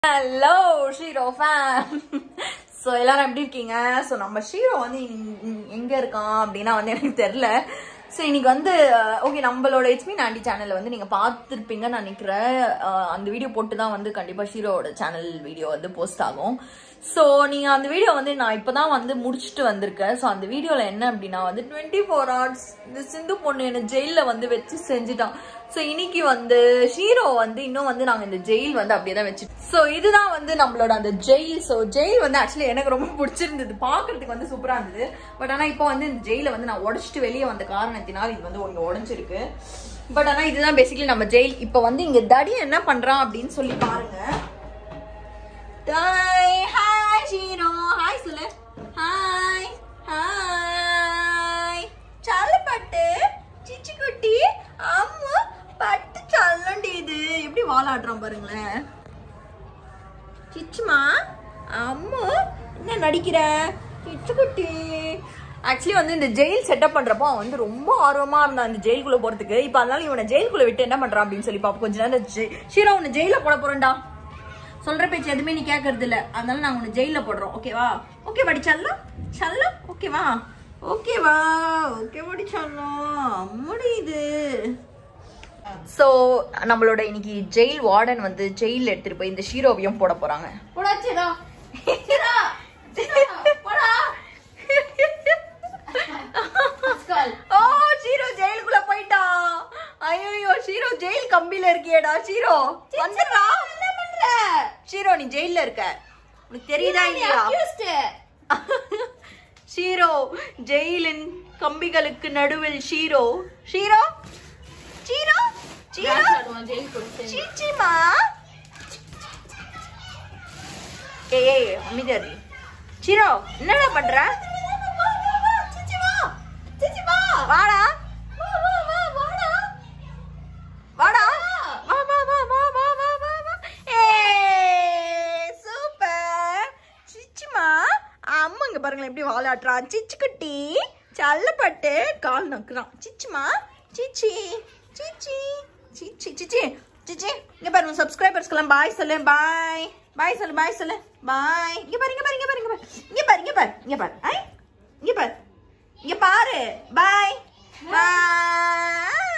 Hello ஷீரோ fan so எல்லாரும் எப்படி இருக்கீங்க ஸோ நம்ம ஷீரோ வந்து இங்க- இங்க- எங்க இருக்கான் அப்படின்னா வந்து எனக்கு தெரியல ஸோ இன்னைக்கு வந்து ஓகே நம்மளோட எச்மி நாண்டி சேனல்ல வந்து நீங்க பார்த்துருப்பீங்கன்னு நினைக்கிறேன் அஹ், அந்த வீடியோ போட்டு தான் வந்து கண்டிப்பா ஷீரோவோட சேனல் வீடியோ வந்து போஸ்ட் ஆகும் ஸோ நீங்க அந்த வீடியோ வந்து நான் இப்பதான் வந்து முடிச்சுட்டு வந்திருக்கேன் ஸோ அந்த வீடியோல என்ன அப்படின்னா வந்து டுவெண்ட்டி ஃபோர் ஹவர்ஸ் இந்த சிந்து பொண்ணு என்ன ஜெயில வந்து வச்சு செஞ்சுட்டான் ஸோ இன்னைக்கு வந்து ஷீரோ வந்து இன்னும் வந்து நாங்க இந்த ஜெயில் வந்து அப்படியே தான் வச்சு ஸோ இதுதான் வந்து நம்மளோட அந்த ஜெயில் ஸோ ஜெயில் வந்து ஆக்சுவலி எனக்கு ரொம்ப பிடிச்சிருந்தது பார்க்கிறதுக்கு வந்து சூப்பரா இருந்தது பட் ஆனா இப்போ வந்து இந்த ஜெயில வந்து நான் உடைச்சிட்டு வெளியே வந்த காரணத்தினால் இது வந்து இங்க உடைஞ்சிருக்கு பட் ஆனா இதுதான் பேசிக்கலி நம்ம ஜெயில் இப்போ வந்து இங்க தடி என்ன பண்றான் அப்படின்னு சொல்லி பாருங்க டாய் ஹாய் ஷீரோ ஹாய் சொல்லு ஹாய் ஹாய் చాలు పట్టు చిచ్చి குட்டி அம்மா பட்டு சல்லண்டி இது எப்படி வாலாடுறோம் பாருங்களேன் சிச்சுமா அம்மா என்ன நடிக்கிற சிச்சு குட்டி ஆக்சுவலி வந்து இந்த ஜெயில் செட்டப் பண்றப்போ அவன் வந்து ரொம்ப ஆர்வமா இருந்தான் இந்த ஜெயிலுக்குள்ள போறதுக்கு இப்போ அதனால இவனை ஜெயிலுக்குள்ள விட்டு என்ன பண்றான் அப்படின்னு சொல்லி பாப்போம் கொஞ்ச நேரம் ஜெய்- ஷீரோ உன்னை ஜெயில போட போறேன்டா சொல்ற பேச்சு எதுவுமே நீ கேட்கறது இல்ல அதனால நாங்க உன்னை ஜெயில போடுறோம் ஓகேவா ஓகே படி சல்லம் சல்லம் ஓகேவா ஓகேவா ஓகே படி சல்லம் முடியுது சோ நம்மளோட இன்னைக்கு ஜெயில் வார்டன் வந்து ஜெயில எடுத்துட்டு போய் இந்த ஷீரோவியம் போட போறாங்க போடா சிரா சிரா போடா அஸ்கால் ஓ ஷீரோ ஜெயிலுக்குள்ள போயிட்டான் ஐயோ ஷீரோ ஜெயில் கம்பியில இருக்கியேடா ஷீரோ வந்துடுறா என்ன பண்ற ஷீரோ நீ ஜெயில்ல இருக்க உனக்கு தெரியுதா இல்லையா அக்யூஸ்ட் ஷீரோ ஜெயிலின் கம்பிகளுக்கு நடுவில் ஷீரோ ஷீரோ ஷீரோ ஷீரோ ஜெயில் கொடுத்து சீச்சிமா ஏய் ஏய் அமைதியா இரு. ஷீரோ என்னடா பண்ற வாடா வாடா வா வா வா வா வா வா வா வா ஏய் சூப்பர் சிச்சிமா அம்மா இங்க பாருங்களேன் எப்படி வாலாட்டுறான் சிச்சு குட்டி சல்லப்பட்டு கால் நக்குறான் சிச்சுமா சிச்சி சிச்சி சிச்சி சிச்சி சிச்சி இங்க பாருங்க சப்ஸ்கிரைபர்ஸ்க்கெல்லாம் பாய் சொல்லு பாய் பாய் சொல்லு பாய் சொல்லு பாய் இங்க பாரு இங்க பாரு இங்க பாரு இங்க பாரு இங்க பாரு இங்க பாரு இங்க பாரு ஐ இங்க பாரு இங்க பாரு பாய் பாய்